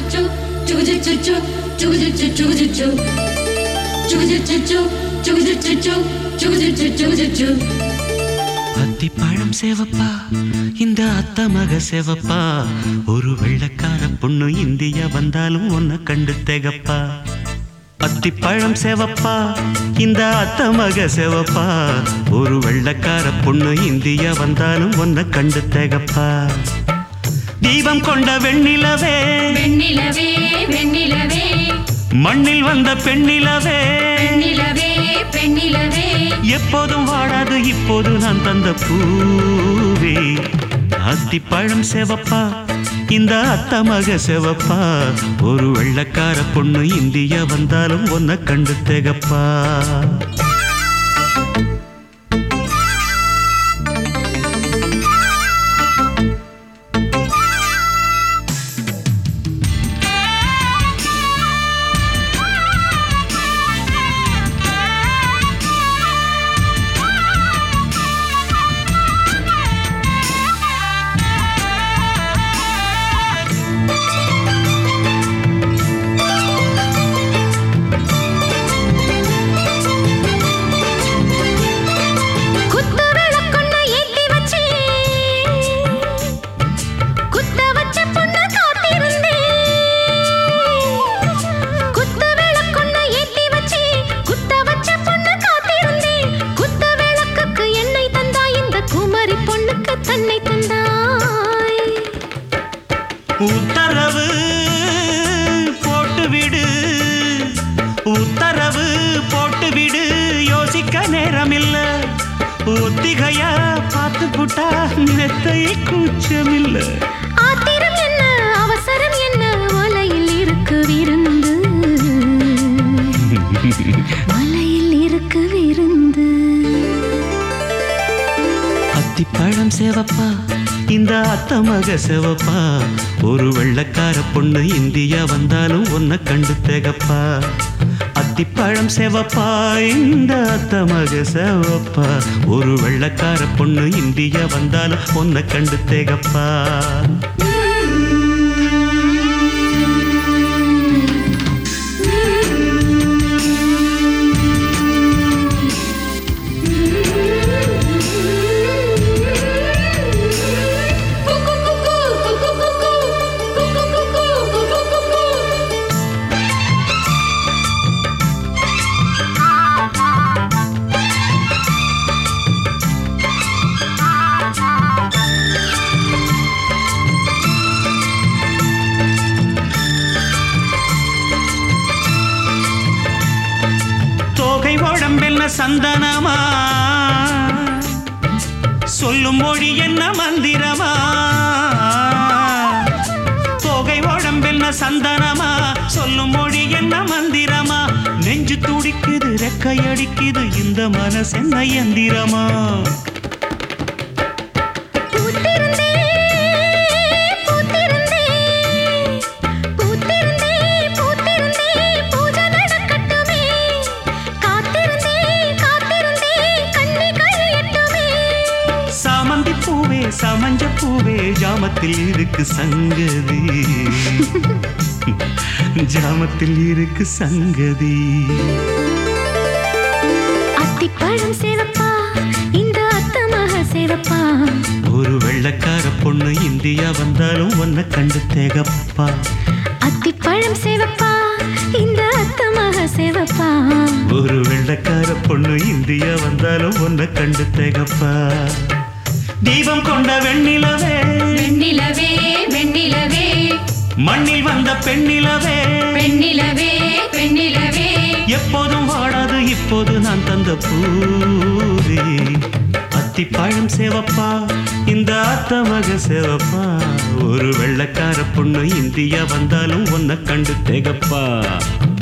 அத்திப்பழம் சேவப்பா இந்த அத்த மக சேவப்பா ஒரு வெள்ளக்கார பொண்ணு இந்தியா வந்தாலும் உன்னை கண்டு தேகப்பா அத்திப்பழம் சேவப்பா இந்த அத்த மக சேவப்பா ஒரு வெள்ளக்கார பொண்ணு இந்தியா வந்தாலும் உன்னை கண்டு தேகப்பா தீபம் கொண்ட வெண்ணிலவே வெண்ணிலவே வெண்ணிலவே மண்ணில் வந்த பெண்ணிலவே பெண்ணிலவே பெண்ணிலவே எப்போதும் வாடாது இப்போது நான் தந்த பூவே அத்திப்பழம் செவப்பா இந்த அத்த மக செவப்பா ஒரு வெள்ளக்கார பொண்ணு இந்தியா வந்தாலும் உன்னை கண்டு தேகப்பா குத்து விளக்கொன்னு ஏத்தி வச்சு குத்த வச்ச பொண்ணு காத்திருந்தேன் குத்து விளக்கொன்னு ஏத்தி வச்சு குத்த வச்ச பொண்ணு காத்திருந்தேன் குத்த விளக்குக்கு எண்ணெய் தந்தாய் இந்த குமரி பொண்ணுக்கு தன்னை தந்தாய் உத்தரவு போட்டு விடு உத்தரவு போட்டு விடு யோசிக்க நேரமில்ல ஒத்திகையா பார்த்து புட்டா மெத்தை கூச்சமில்ல ஆத்திரம் என்ன அவசரம் என்ன மலையில் இருக்கு விருந்து மலையில் இருக்கு விருந்து அத்திப்பழம் சேவப்பா இந்த அத்த மக சேவப்பா ஒரு வெள்ளக்கார பொண்ணு இந்தியா வந்தாலும் உன்னை கண்டு தேகப்பா அத்திப்பழம் சேவப்பா இந்த அத்த மக சேவப்பா ஒரு வெள்ளக்கார பொண்ணு இந்தியா வந்தாலும் உன்னை கண்டு தேகப்பா தோகை உடம்பென்ன சந்தனமா சொல்லும் மொழி என்ன மந்திரமா தோகை உடம்பென்ன சந்தனமா சொல்லும் மொழி என்ன மந்திரமா நெஞ்சு துடிக்குது ரெக்கை அடிக்குது இந்த மனசு என்ன எந்திரமா பூத்திருந்தே பூத்திருந்தே பூத்திருந்தே பூத்திருந்தே பூஜை நடக்கட்டுமே காத்திருந்தே காத்திருந்தே கண்ணி கழியட்டுமே சாமந்தி பூவே சமஞ்ச பூவே ஜாமத்தில் இருக்கு சங்கதி ஜாமத்தில் இருக்கு சங்கதி அத்திப்பழம் சேவப்பா இந்த அத்தமாக சேவப்பா ஒரு வெள்ளக்கார பொண்ணு இந்தியா வந்தாலும் உன்னை கண்டு தேகப்பா அத்திப்பழம் சேவப்பா இந்த அத்தமாக சேவப்பா ஒரு வெள்ளக்கார பொண்ணு இந்தியா வந்தாலும் உன்னை கண்டு தேகப்பா தீபம் கொண்ட வெண்ணிலவே வெண்ணிலவே வெண்ணிலவே மண்ணில் வந்த பெண்ணிலவே பெண்ணிலவே பெண்ணிலவே எப்போதும் வாடாது இப்போது நான் தந்த பூவே அத்திப்பழம் சேவப்பா இந்த அத்தமக சேவப்பா ஒரு வெள்ளக்கார பொண்ணு இந்தியா வந்தாலும் உன்னை கண்டு தேகப்பா